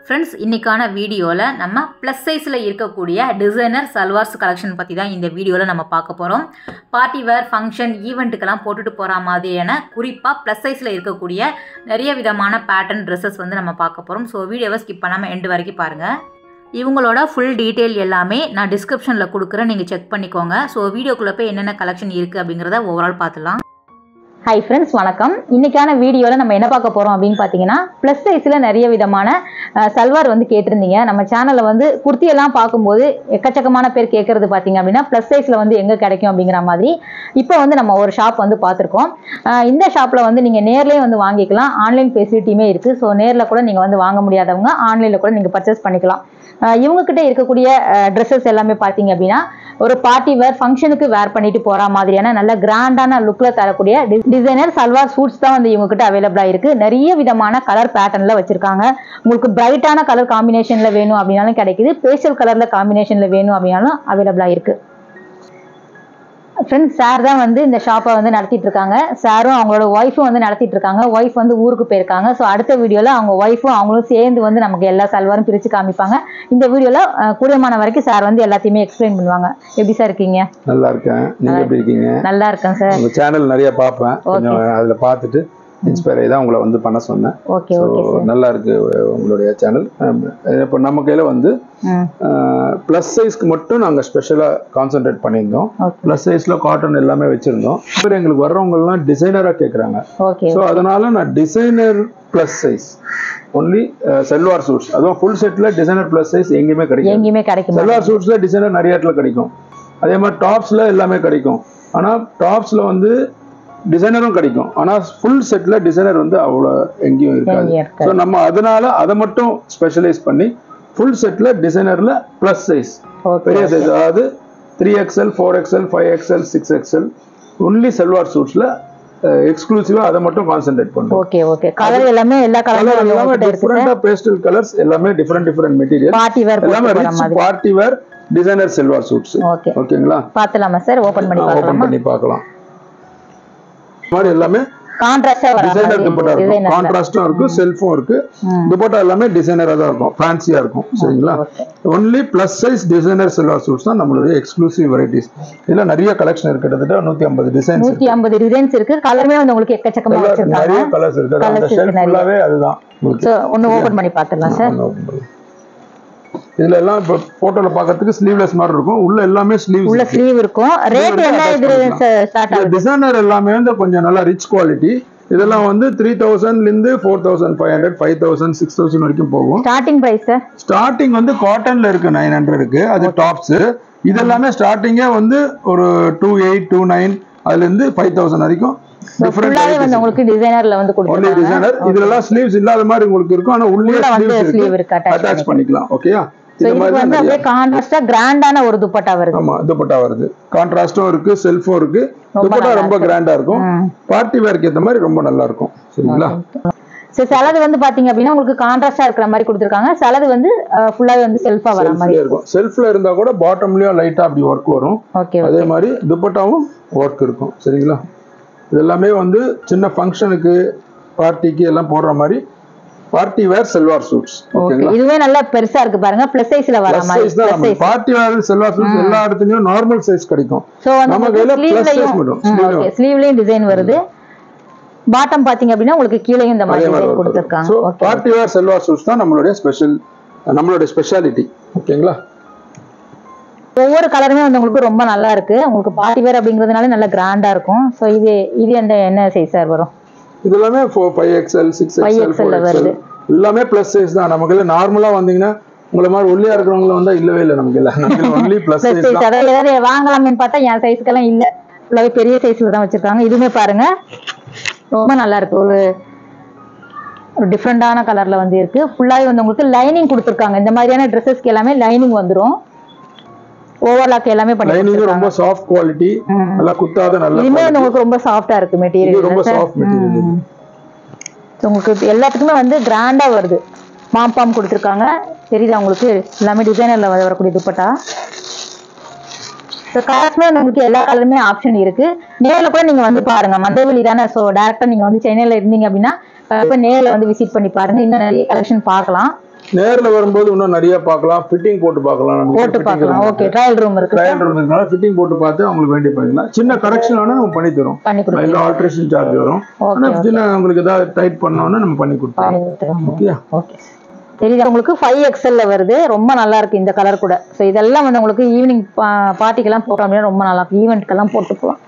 Friends இன்றைக்கான வீடியோவில் நம்ம ப்ளஸ் சைஸில் இருக்கக்கூடிய டிசைனர் சல்வார்ஸ் கலெக்ஷன் பற்றி தான் இந்த வீடியோவில் நம்ம பார்க்க போகிறோம் பார்ட்டி வேர் ஃபங்க்ஷன் ஈவெண்ட்டுக்கெல்லாம் போட்டுட்டு போகிற மாதிரியான குறிப்பாக ப்ளஸ் சைஸில் இருக்கக்கூடிய நிறைய விதமான பேட்டர்ன் ட்ரெஸ்ஸஸ் வந்து நம்ம பார்க்க போகிறோம் ஸோ வீடியோவை ஸ்கிப் பண்ணாமல் எண்டு வரைக்கும் பாருங்கள் இவங்களோட ஃபுல் டீட்டெயில் எல்லாமே நான் டிஸ்கிரிப்ஷனில் கொடுக்குறேன் நீங்கள் செக் பண்ணிக்கோங்க ஸோ வீடியோக்குள்ளே போய் என்னென்ன கலெக்ஷன் இருக்குது அப்படிங்கிறத ஓவரால் பார்த்துலாம் ஹை ஃப்ரெண்ட்ஸ் வணக்கம் இன்னைக்கான வீடியோவில் நம்ம என்ன பார்க்க போகிறோம் அப்படின்னு பார்த்தீங்கன்னா ப்ளஸ் சைஸில் நிறைய விதமான அஹ், சல்வார் வந்து கேட்டிருந்தீங்க நம்ம சேனலில் வந்து குர்த்தியெல்லாம் பார்க்கும்போது எக்கச்சக்கமான பேர் கேட்குறது பார்த்தீங்க அப்படின்னா ப்ளஸ் சைஸில் வந்து எங்கே கிடைக்கும் அப்படிங்கிற மாதிரி இப்போ வந்து நம்ம ஒரு ஷாப் வந்து பார்த்துருக்கோம் அஹ், இந்த ஷாப்பில் வந்து நீங்கள் நேர்லேயே வந்து வாங்கிக்கலாம் ஆன்லைன் ஃபெசிலிட்டியுமே இருக்குது ஸோ நேரில் கூட நீங்கள் வந்து வாங்க முடியாதவங்க ஆன்லைனில் கூட நீங்கள் பர்ச்சேஸ் பண்ணிக்கலாம் அஹ், இவங்ககிட்ட இருக்கக்கூடிய ட்ரெஸ்ஸஸ் எல்லாமே பார்த்தீங்க அப்படின்னா ஒரு பார்ட்டி வேர் ஃபங்க்ஷனுக்கு வேர் பண்ணிட்டு போற மாதிரியான நல்ல கிராண்டான லுக்ல தரக்கூடிய டிசைனர் சல்வார் சூட்ஸ் தான் வந்து இவங்க கிட்ட அவைலபிளா இருக்கு நிறைய விதமான கலர் பேட்டர்ன்ல வச்சிருக்காங்க உங்களுக்கு பிரைட்டான கலர் காம்பினேஷன்ல வேணும் அப்படின்னாலும் கிடைக்குது பேஸ்டல் கலர்ல காம்பினேஷன்ல வேணும் அப்படின்னாலும் அவைலபிளா இருக்கு ஃப்ரெண்ட்ஸ் சார் தான் வந்து இந்த ஷாப்பை வந்து நடத்திட்டு இருக்காங்க சாரும் அவங்களோட ஒய்ஃபும் வந்து நடத்திட்டு இருக்காங்க ஒய்ஃப் வந்து ஊருக்கு போயிருக்காங்க ஸோ அடுத்த வீடியோவில் அவங்க ஒய்ஃபும் அவங்களும் சேர்ந்து வந்து நமக்கு எல்லா சல்வாரும் பிரித்து காமிப்பாங்க இந்த வீடியோவில் கூடியமான வரைக்கும் சார் வந்து எல்லாத்தையுமே எக்ஸ்பிளைன் பண்ணுவாங்க எப்படி சார் இருக்கீங்க நல்லா இருக்கேன் நீங்க எப்படி இருக்கீங்க நல்லா இருக்கேன் சார் உங்க சேனல் நிறைய பார்ப்பேன் கொஞ்சம் அதுல பார்த்துட்டு இன்ஸ்பயர் ஆகி தான் உங்களை வந்து பண்ண சொன்னேன் ஓகே ஸோ ஓகே சார் நல்லா இருக்கு உங்களுடைய சேனல் இப்போ நம்ம கையில வந்து ம் ப்ளஸ் சைஸ்க்கு மட்டும் நாங்கள் ஸ்பெஷலாக கான்சென்ட்ரேட் பண்ணியிருந்தோம் ஓகே ப்ளஸ் சைஸில் காட்டன் எல்லாமே வச்சுருந்தோம் அப்புறம் எங்களுக்கு வர்றவங்கலாம் டிசைனராக கேட்குறாங்க ஓகே ஸோ அதனால நான் designer plus size only salwar suits அதுவும் ஃபுல் செட்டில் டிசைனர் ப்ளஸ் சைஸ் எங்கேயுமே கிடைக்கும் எங்கேயுமே கிடைக்குமா செல்வார் சூட்ஸ்ல டிசைனர் நிறைய இடத்துல கிடைக்கும் அதே மாதிரி டாப்ஸ்ல எல்லாமே கிடைக்கும் ஆனா டாப்ஸ்ல வந்து டிசைனரும் கிடைக்கும் ஆனா ஃபுல் செட்ல டிசைனர் வந்து அவ்வளோ எங்கேயும் இருக்காது எங்கேயும் இருக்காது. ஸோ நம்ம அதனால அதை மட்டும் ஸ்பெஷலைஸ் பண்ணி ஃபுல் செட்ல டிசைனர்ல ப்ளஸ் சைஸ் ஓகே பெரிய சைஸ் அதாவது three XL four XL five XL six XL only salwar சூட்ஸ்ல எக்ஸ்க்ளூசிவா அதை மட்டும் கான்சென்ட்ரேட் பண்ணுவோம் ஓகே ஓகே கலர் எல்லாமே எல்லா கலர் கலரும் எல்லாமே உங்ககிட்ட இருக்கு டிஃப்ரெண்டா பேஸ்டல் கலர்ஸ் எல்லாமே different different material party wear எல்லாமே போட்டு போற ரிச் மாதிரி party wear designer salwar suits okay ஓகேங்களா பார்த்துலாமா சார் ஓபன் பண்ணி ஓபன் பார்க்கலாமா பண்ணி பார்க்கலாம் இந்த மாதிரி எல்லாமே கான்ட்ராஸ்டா வர டிசைனர் துப்பட்டா மாதிரி இருக்கும் டிசைனர் கான்ட்ராஸ்டும் இருக்கும் செல்ஃபும் இருக்கு ம். துப்பட்டா எல்லாமே டிசைனரா தான் இருக்கும் ஃபேன்சியா இருக்கும் சரிங்களா okay only plus size designer salwar suits தான் நம்மளுடைய எக்ஸ்க்ளூசிவ் வெரைட்டிஸ் இதுல நிறைய கலெக்ஷன் இருக்கு கிட்டத்தட்ட நூத்தி ஐம்பது டிசைன்ஸ் நூத்தி ஐம்பது டிசைன்ஸ் இருக்கு கலருமே வந்து உங்களுக்கு எக்கச்சக்கமா வச்சிருக்காங்க நிறைய கலர்ஸ் இருக்கு அது அந்த Colours இருக்கு ஷெல்ஃப் நிறைய. ஃபுல்லாவே அதுதான் உங்களுக்கு ஸோ ஒன்று ஓபன் பண்ணி பார்த்துடலாம் சார் ஒண்ணு open பண்ணு. இதுல எல்லாம் இப்போ போட்டோல பார்க்கறதுக்கு ஸ்லீவ்லெஸ் மாதிரி இருக்கும் உள்ள எல்லாமே உள்ள ஸ்லீவ்ஸ் ஸ்லீவ் இருக்கும் ரேட் வந்து என்ன attach இது பண்ணிக்கலாம். ஸ்டார்ட் இந்த ஆகுது டிசைனர் எல்லாமே வந்து கொஞ்சம் நல்லா ரிச் குவாலிட்டி இதெல்லாம் வந்து த்ரீ தௌசண்ட்லேருந்து four thousand five hundred five thousand six thousand வரைக்கும் போகும் ஸ்டார்டிங் பிரைஸ் சார் ஸ்டார்டிங் வந்து காட்டன்ல இருக்கு நைன் ஹண்ட்ரடுக்கு அது டாப்ஸ் இதெல்லாமே ஸ்டார்டிங்கே வந்து ஒரு டூ எயிட் டூ நைன் அதுலேருந்து ஃபைவ் தௌசண்ட் வரைக்கும் ஃபுல்லாவே வந்து டிஃப்ரெண்ட் உங்களுக்கு டிசைனர்ல வந்து ஒன்லி கொடுத்துருக்காங்க டிசைனர் இதுலலாம் ஸ்லீவ்ஸ் இல்லாத மாதிரி உங்களுக்கு இருக்கும் ஆனா உள்ளே உள்ள வந்து ஸ்லீவ்ஸ் ஸ்லீவ் இருக்கு இருக்கு அட்டாச் அட்டாச் பண்ணிக்கலாம் ஓகேயா ஸோ இந்த இதுக்கு மாதிரி வந்து தான் அப்படியே கான்ட்ராஸ்டா கிராண்டான ஒரு துப்பட்டா வருது ஆமா துப்பட்டா வருது கான்ட்ராஸ்டும் இருக்கு செல்ஃபும் இருக்கு ரொம்ப துப்பட்டா நல்லா ரொம்ப கிராண்டா இருக்கும் ம். பார்ட்டி வேர்க்கு ஏத்த மாதிரி ரொம்ப நல்லா இருக்கும் சரிங்களா ஸோ சிலது வந்து பாத்தீங்க அப்படின்னா உங்களுக்கு கான்ட்ராஸ்டா இருக்கிற மாதிரி கொடுத்துருக்காங்க சிலது வந்து ஃபுல்லாவே வந்து செல்ஃபா வர மாதிரி செல்ஃப்லயே இருக்கும் செல்ஃப்ல இருந்தா கூட பாட்டம்லயும் லைட்டா அப்படி ஒர்க் வரும் ஓகே அதே மாதிரி துப்பட்டாவும் ஒர்க் இருக்கும் சரிங்களா இது எல்லாமே வந்து சின்ன ஃபங்க்ஷனுக்கு பார்ட்டிக்கு எல்லாம் போடுற மாதிரி party wear salwar suits okay ஓகேங்களா இதுவே நல்லா பெருசா இருக்கு பாருங்க பிளஸ் சைஸ்ல வர ப்ளஸ் மாதிரி சைஸ் தான் plus size party wear salwar shoots எல்லா இடத்துலயும் நார்மல் சைஸ் கிடைக்கும் ஸோ வந்து நம்ம உங்களுக்கு கையில plus size ஸ்லீவ்லையும் மட்டும். sleeve ஓகே ஸ்லீவ்லயும் டிசைன் வருது பாட்டம் பாத்தீங்க அப்படின்னா உங்களுக்கு கீழேயும் இந்த மாதிரி அதே மாதிரி டிசைன் work கொடுத்துருக்காங்க so okay party wear salwar suits தான் நம்மளுடைய ஸ்பெஷல் நம்மளுடைய ஸ்பெஷாலிட்டி ஓகேங்களா ஒவ்வொரு கலருமே வந்து உங்களுக்கு ரொம்ப நல்லா இருக்கு உங்களுக்கு பார்ட்டி வேர் அப்படிங்கிறதுனால நல்லா கிராண்டா இருக்கும் ஸோ இது இது அந்த என்ன சைஸ் சார் வரும் இது எல்லாமே four five XL six 5XL XL four ல வருது. எக்ஸ்எல் எல்லாமே ப்ளஸ் சைஸ் தான் நமக்கு இல்லை நார்மலாக வந்தீங்கன்னா உங்களை மாதிரி ஒல்லியா இருக்கிறவங்கள வந்தா இல்லவே இல்லை நமக்கு இல்லை நமக்கு only plus plus size size தான் அதாவது ஏதாவது வாங்கலாமேன்னு பார்த்தா என் சைஸ்க்கெல்லாம் இல்ல ஃபுல்லாவே பெரிய சைஸ்ல தான் வச்சிருக்காங்க இதுவுமே பாருங்க ரொம்ப நல்லா இருக்கு ஒரு ஒரு டிஃப்ரெண்டான கலர்ல வந்து இருக்கு ஃபுல்லாவே வந்து உங்களுக்கு லைனிங் கொடுத்துருக்காங்க இந்த மாதிரியான ட்ரெஸ்ஸஸ்க்கு எல்லாமே லைனிங் வந்துரும் ஓவர்லாக் எல்லாமே பண்ணி லைனிங் கொடுத்திருக்காங்க. ரொம்ப சாஃப்ட் குவாலிட்டி ம். நல்லா குத்தாத நல்ல இதுவுமே வந்து quality. உங்களுக்கு ரொம்ப சாஃப்டா இருக்கு இது மெட்டீரியல் ரொம்ப சாஃப்ட் மெட்டீரியல் ஸோ உங்களுக்கு எல்லாத்துக்குமே வந்து கிராண்டா வருது மாம்பாம் கொடுத்துருக்காங்க தெரியுதா உங்களுக்கு எல்லாமே டிசைனர்ல வரக்கூடிய துப்பட்டா ஸோ கலர்ஸ்மே உங்களுக்கு எல்லா கலருமே ஆப்ஷன் இருக்கு நேரில் கூட நீங்க வந்து பாருங்க மந்தவெளி தானே ஸோ டேரக்டா நீங்க வந்து சென்னையில இருந்தீங்க அப்படின்னா இப்போ நேரில் வந்து விசிட் பண்ணி பாருங்க இன்னும் நிறைய கலெக்ஷன் பார்க்கலாம் நேர்ல வரும்போது இன்னும் நிறைய பார்க்கலாம் ஃபிட்டிங் போட்டு பார்க்கலாம் நம்ம போட்டு fitting பார்க்கலாம் இருக்கு. ஓகே ட்ரையல் ரூம் இருக்கு ட்ரையல் ரூம் இருக்கனால ஃபிட்டிங் போட்டு பார்த்து அவங்களுக்கு வேண்டிய பண்ணிக்கலாம் சின்ன கரெக்ஷன் வேணா நம்ம பண்ணி தரோம் பண்ணி கொடுக்கலாம் எல்லாம் ஆல்ட்ரேஷன் சார்ஜ் வரும் ஆனா ஓகே சின்ன உங்களுக்கு ஏதாவது டைட் பண்ணோம்னா நம்ம பண்ணி கொடுப்போம் பண்ணி கொடுத்துருவோம் ஓகே ஓகே தெரியுது உங்களுக்கு ஃபைவ் எக்ஸ்எல்ல வருது ரொம்ப நல்லா இருக்கு இந்த கலர் கூட ஸோ இதெல்லாம் வந்து உங்களுக்கு ஈவினிங் பார்ட்டிக்கெல்லாம் போட்டோம் அப்படின்னா ரொம்ப நல்லா இருக்கும் ஈவெண்ட்க்கெல்லாம் போட்டு போகலாம்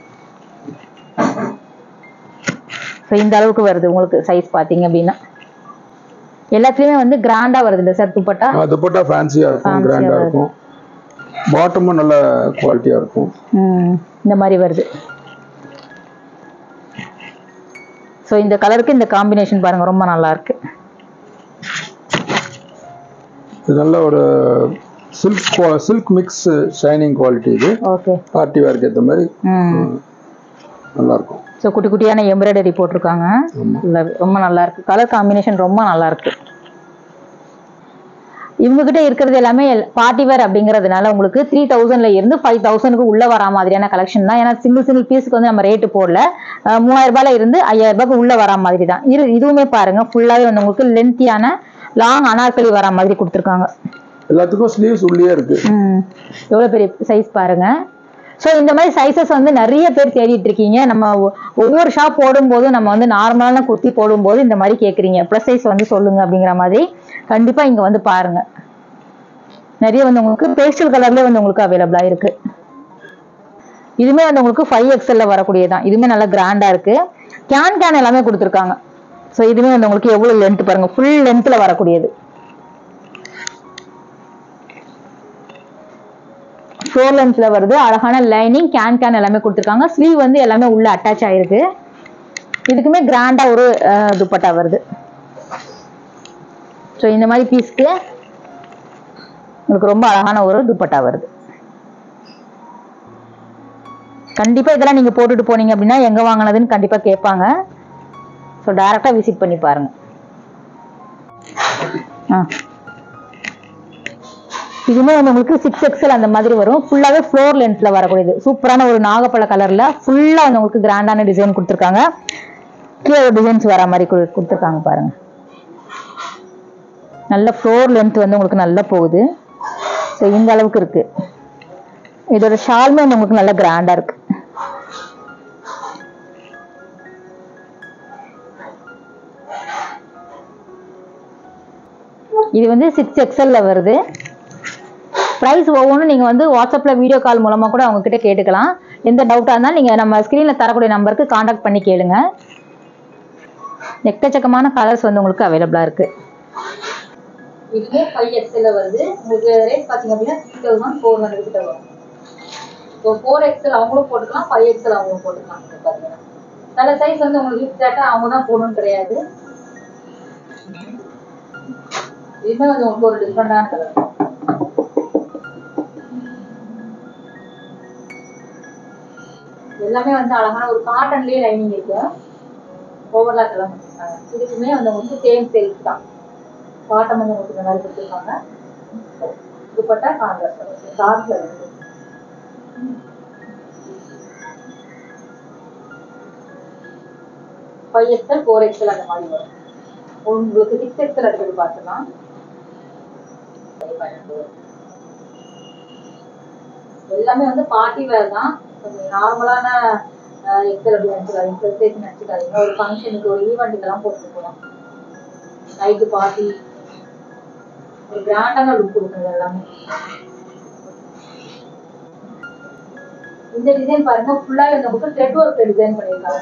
ஸோ இந்த அளவுக்கு வருது உங்களுக்கு சைஸ் பார்த்தீங்க அப்படின்னா எல்லாத்துலேயுமே வந்து கிராண்டாக வருது இல்லை சார் துப்பட்டா துப்பட்டா ஃபேன்சியா இருக்கும் Fancy-ஆ கிராண்டா வருது. இருக்கும் பாட்டமும் நல்ல குவாலிட்டியா இருக்கும் ம், இந்த மாதிரி வருது ஸோ இந்த கலருக்கு இந்த காம்பினேஷன் பாருங்க ரொம்ப நல்லா இருக்கு இது நல்ல ஒரு silk silk mix shining quality இது ஓகே பார்ட்டி வேர்க்கு ஏற்ற மாதிரி ம் நல்லா இருக்கும் ஸோ குட்டி குட்டியான எம்ப்ராய்டரி போட்டிருக்காங்க இல்ல, ரொம்ப நல்லா இருக்கு கலர் காம்பினேஷன் ரொம்ப நல்லா இருக்கு இவங்க கிட்ட இருக்கிறது எல்லாமே பார்ட்டி வேர் அப்படிங்கிறதுனால உங்களுக்கு த்ரீ தௌசண்ட்ல இருந்து ஃபைவ் தௌசண்ட்க்கு உள்ள வரா மாதிரியான கலெக்ஷன் தான் ஏன்னா சிங்கிள் சிங்கிள் பீஸுக்கு வந்து நம்ம ரேட்டு போடல அஹ் மூவாயிரம் ரூபாயில இருந்து ஐயாயிரம் ரூபாய்க்கு உள்ள வரா மாதிரி தான் இரு இதுவுமே பாருங்க ஃபுல்லாவே வந்து உங்களுக்கு லென்த்தியான லாங் அனார்கலி வரா மாதிரி கொடுத்துருக்காங்க எல்லாத்துக்கும் ஸ்லீவ்ஸ் உள்ளே இருக்கு ம் எவ்வளோ பெரிய சைஸ் பாருங்க ஸோ இந்த மாதிரி சைஸஸ் வந்து நிறைய பேர் தேடிட்டு இருக்கீங்க நம்ம ஒ- ஒவ்வொரு ஷாப் போடும்போது நம்ம வந்து நார்மலான குர்த்தி போடும்போது இந்த மாதிரி கேட்குறீங்க ப்ளஸ் சைஸ் வந்து சொல்லுங்க அப்படிங்கிற மாதிரி கண்டிப்பாக இங்கே வந்து பாருங்க நிறைய வந்து உங்களுக்கு பேஸ்டல் கலர்லேயே வந்து உங்களுக்கு அவைலபிளாக இருக்கு இதுவுமே வந்து உங்களுக்கு ஃபைவ் எக்ஸ்எல்ல வரக்கூடியதான் இதுவுமே நல்லா கிராண்டாக இருக்கு கேன் கேன் எல்லாமே கொடுத்துருக்காங்க ஸோ இதுவுமே வந்து உங்களுக்கு எவ்வளோ லென்த் பாருங்க ஃபுல் லென்த்தில் வரக்கூடியது ஃபோர் லென்த்ல வருது அழகான லைனிங் கேன் கேன் எல்லாமே கொடுத்துருக்காங்க ஸ்லீவ் வந்து எல்லாமே உள்ள அட்டாச் ஆயிருக்கு இதுக்குமே கிராண்டா ஒரு அஹ், துப்பட்டா வருது ஸோ இந்த மாதிரி பீஸ்க்கு உங்களுக்கு ரொம்ப அழகான ஒரு துப்பட்டா வருது கண்டிப்பா இதெல்லாம் நீங்க போட்டுட்டு போனீங்க அப்படின்னா எங்க வாங்கினதுன்னு கண்டிப்பா கேட்பாங்க ஸோ டைரக்டா விசிட் பண்ணி பாருங்க ஆ இதுவுமே வந்து உங்களுக்கு சிக்ஸ் எக்ஸல் அந்த மாதிரி வரும் ஃபுல்லாவே ஃப்ளோர் லென்த்ல வரக்கூடியது சூப்பரான ஒரு நாகப்பழ கலர்ல ஃபுல்லா வந்து உங்களுக்கு கிராண்டான டிசைன் கொடுத்துருக்காங்க கீழே டிசைன்ஸ் வர மாதிரி கொடு- கொடுத்துருக்காங்க பாருங்க நல்ல ஃப்ளோர் லென்த் வந்து உங்களுக்கு நல்லா போகுது ஸோ இந்த அளவுக்கு இருக்கு இதோட ஷால்மே வந்து உங்களுக்கு நல்ல கிராண்டா இருக்கு இது வந்து சிக்ஸ் எக்ஸல்ல வருது ப்ரைஸ் ஒவ்வொன்றும் நீங்கள் வந்து வாட்ஸ்அப்பில் வீடியோ கால் மூலமாக கூட அவங்க கிட்ட கேட்டுக்கலாம் எந்த டவுட்டாக இருந்தாலும் நீங்கள் நம்ம ஸ்க்ரீனில் தரக்கூடிய நம்பருக்கு காண்டாக்ட் பண்ணி கேளுங்க எக்கச்சக்கமான கலர்ஸ் வந்து உங்களுக்கு அவைலபிளாக இருக்கு இதுவே ஃபைவ் எக்ஸ்எல்ல வருது உங்களுக்கு ரேட் பார்த்தீங்க அப்படின்னா த்ரீ தௌசண்ட் ஃபோர் ஹண்ட்ரட் கிட்ட வரும் ஸோ ஃபோர் எக்ஸ்எல் அவங்களும் போட்டுக்கலாம் ஃபைவ் எக்ஸ்எல் அவங்களும் போட்டுக்கலாம் இது பார்த்தீங்கன்னா சில சைஸ் வந்து உங்களுக்கு எக்ஸாக்டாக அவங்க தான் போடணும்னு கிடையாது இதுவுமே வந்து உங்களுக்கு ஒரு டிஃப்ரெண்டான கலர் எல்லாமே வந்து அழகான ஒரு காட்டன்லயே லைனிங் இருக்கு ஓவர்லாக் எல்லாம் பண்ணிருக்காங்க இதுக்குமே வந்து உங்களுக்கு சேம் சேல்ஸ் தான் பாட்டம் வந்து உங்களுக்கு இந்த மாதிரி கொடுத்துருக்காங்க துப்பட்டா காங்கிரஸ் டார்க்ல இருக்கு ஃபைவ் எக்ஸ்எல் ஃபோர் எக்ஸ்எல் அந்த மாதிரி வரும் உங்களுக்கு சிக்ஸ் எக்ஸ்எல் எடுத்துட்டு பார்த்துலாம் எல்லாமே வந்து பார்ட்டி வேர் தான் கொஞ்சம் நார்மலான எக்ஸல் அப்படி நினச்சிக்காதீங்க ப்ளஸ் நினச்சிக்காதீங்க ஒரு ஃபங்க்ஷனுக்கு ஒரு ஈவெண்ட்டுக்கெல்லாம் போட்டு போகலாம் நைட்டு பார்ட்டி ஒரு கிராண்டான லுக் கொடுக்குது எல்லாமே இந்த டிசைன் பாருங்க ஃபுல்லாக இந்த புக்கு த்ரெட் ஒர்க் டிசைன் பண்ணியிருக்காங்க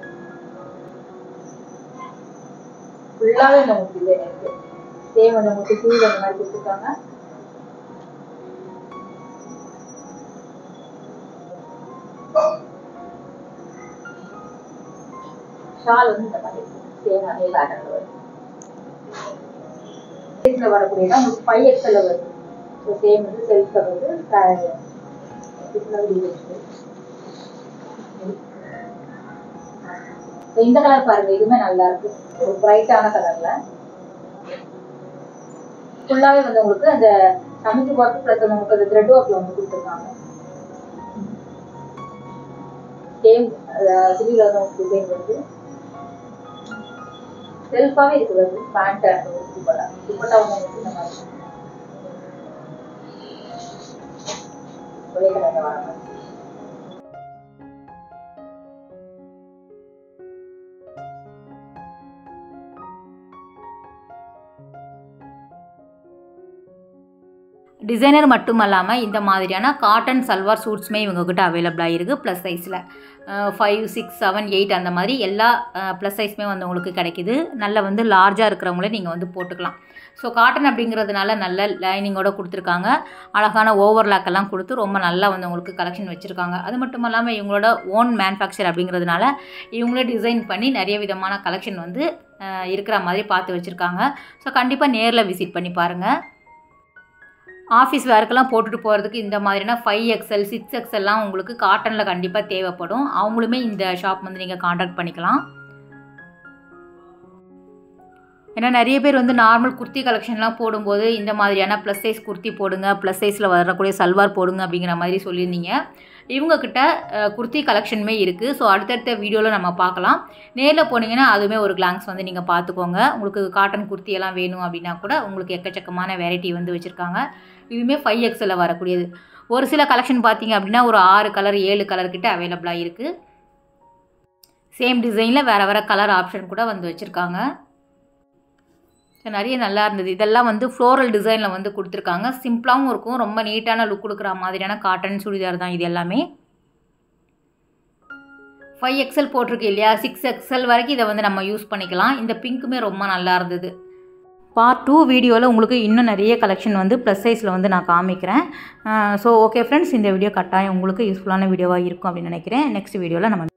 ஃபுல்லாகவே இந்த உங்களுக்கு டிசைன் இருக்கு சேம் அந்த உங்களுக்கு கீழே அந்த மாதிரி கொடுத்துருக்காங்க ஷால் வந்து இந்த மாதிரி சேம் அதே பேட்டர்ல வரும் சைஸ்ல வரக்கூடியதா உங்களுக்கு ஃபைவ் எக்ஸ்எல் வருது ஸோ சேம் வந்து செல்ஃப் வருது இந்த கலர் பாருங்க இதுவுமே நல்லா இருக்கு ஒரு பிரைட்டான கலர்ல ஃபுல்லாவே வந்து உங்களுக்கு அந்த சமைச்சு ஒர்க் பிளஸ் வந்து உங்களுக்கு அந்த த்ரெட் ஒர்க்ல வந்து கொடுத்துருக்காங்க சேம் சிவில வந்து உங்களுக்கு டிசைன் வருது செல்ஃபாவே இருக்கு வருது பேண்ட் துப்பட்டா துப்பட்டா உங்களுக்கு இந்த மாதிரி ஒரே கலர்ல வர மாதிரி டிசைனர் மட்டும் இல்லாமல் இந்த மாதிரியான காட்டன் சல்வார் சூட்ஸுமே இவங்கக்கிட்ட அவைலபிளாக இருக்குது ப்ளஸ் சைஸில் ஃபைவ் சிக்ஸ் செவன் எயிட் அந்த மாதிரி எல்லா ப்ளஸ் சைஸுமே வந்து உங்களுக்கு கிடைக்குது நல்ல வந்து லார்ஜாக இருக்கிறவங்களே நீங்கள் வந்து போட்டுக்கலாம் ஸோ காட்டன் அப்படிங்கிறதுனால நல்ல லைனிங்கோட கொடுத்துருக்காங்க அழகான ஓவர்லாக் எல்லாம் கொடுத்து ரொம்ப நல்லா வந்து உங்களுக்கு கலெக்ஷன் வச்சுருக்காங்க அது மட்டும் இல்லாமல் இவங்களோட ஓன் மேனுஃபேக்சர் அப்படிங்கிறதுனால இவங்களே டிசைன் பண்ணி நிறைய விதமான கலெக்ஷன் வந்து அஹ், இருக்கிற மாதிரி பார்த்து வச்சுருக்காங்க ஸோ கண்டிப்பாக நேரில் விசிட் பண்ணி பாருங்கள் ஆஃபீஸ் வேர்க்கெல்லாம் போட்டுட்டு போகிறதுக்கு இந்த மாதிரியான ஃபைவ் எக்ஸ்எல் சிக்ஸ் எக்ஸ்எல்லாம் உங்களுக்கு காட்டனில் கண்டிப்பாக தேவைப்படும் அவங்களுமே இந்த ஷாப் வந்து நீங்கள் காண்டாக்ட் பண்ணிக்கலாம் ஏன்னா நிறைய பேர் வந்து நார்மல் குர்த்தி கலெக்ஷன்லாம் போடும்போது இந்த மாதிரியான ப்ளஸ் சைஸ் குர்த்தி போடுங்க ப்ளஸ் சைஸில் வரக்கூடிய சல்வார் போடுங்க அப்படிங்கிற மாதிரி சொல்லியிருந்தீங்க இவங்கக்கிட்ட குர்த்தி கலெக்ஷனுமே இருக்குது ஸோ அடுத்தடுத்த வீடியோவில் நம்ம பார்க்கலாம் நேரில் போனீங்கன்னா அதுவுமே ஒரு கிளான்ஸ் வந்து நீங்கள் பார்த்துக்கோங்க உங்களுக்கு காட்டன் குர்த்தி எல்லாம் வேணும் அப்படின்னா கூட உங்களுக்கு எக்கச்சக்கமான வெரைட்டி வந்து வச்சுருக்காங்க இதுவுமே ஃபைவ் எக்ஸில் வரக்கூடியது ஒரு சில கலெக்ஷன் பார்த்தீங்க அப்படின்னா ஒரு ஆறு கலர் ஏழு கலர் கிட்ட அவைலபிளாக இருக்குது சேம் டிசைனில் வேறு வேறு கலர் ஆப்ஷன் கூட வந்து வச்சுருக்காங்க ஸோ நிறைய நல்லா இருந்தது இதெல்லாம் வந்து ஃப்ளோரல் டிசைனில் வந்து கொடுத்துருக்காங்க சிம்பிளாகவும் இருக்கும் ரொம்ப நீட்டான லுக் கொடுக்குற மாதிரியான காட்டன் சுடிதார் தான் இது எல்லாமே ஃபைவ் எக்ஸல் போட்டிருக்கு இல்லையா சிக்ஸ் எக்ஸல் வரைக்கும் இதை வந்து நம்ம யூஸ் பண்ணிக்கலாம் இந்த பிங்க்குமே ரொம்ப நல்லா இருந்தது பார்ட் டூ வீடியோவில் உங்களுக்கு இன்னும் நிறைய கலெக்ஷன் வந்து ப்ளஸ் சைஸில் வந்து நான் காமிக்கிறேன் ஸோ ஓகே ஃப்ரெண்ட்ஸ் இந்த வீடியோ கட்டாயம் உங்களுக்கு யூஸ்ஃபுல்லான வீடியோவாக இருக்கும் அப்படின்னு நினைக்கிறேன் நெக்ஸ்ட் வீடியோவில் நம்ம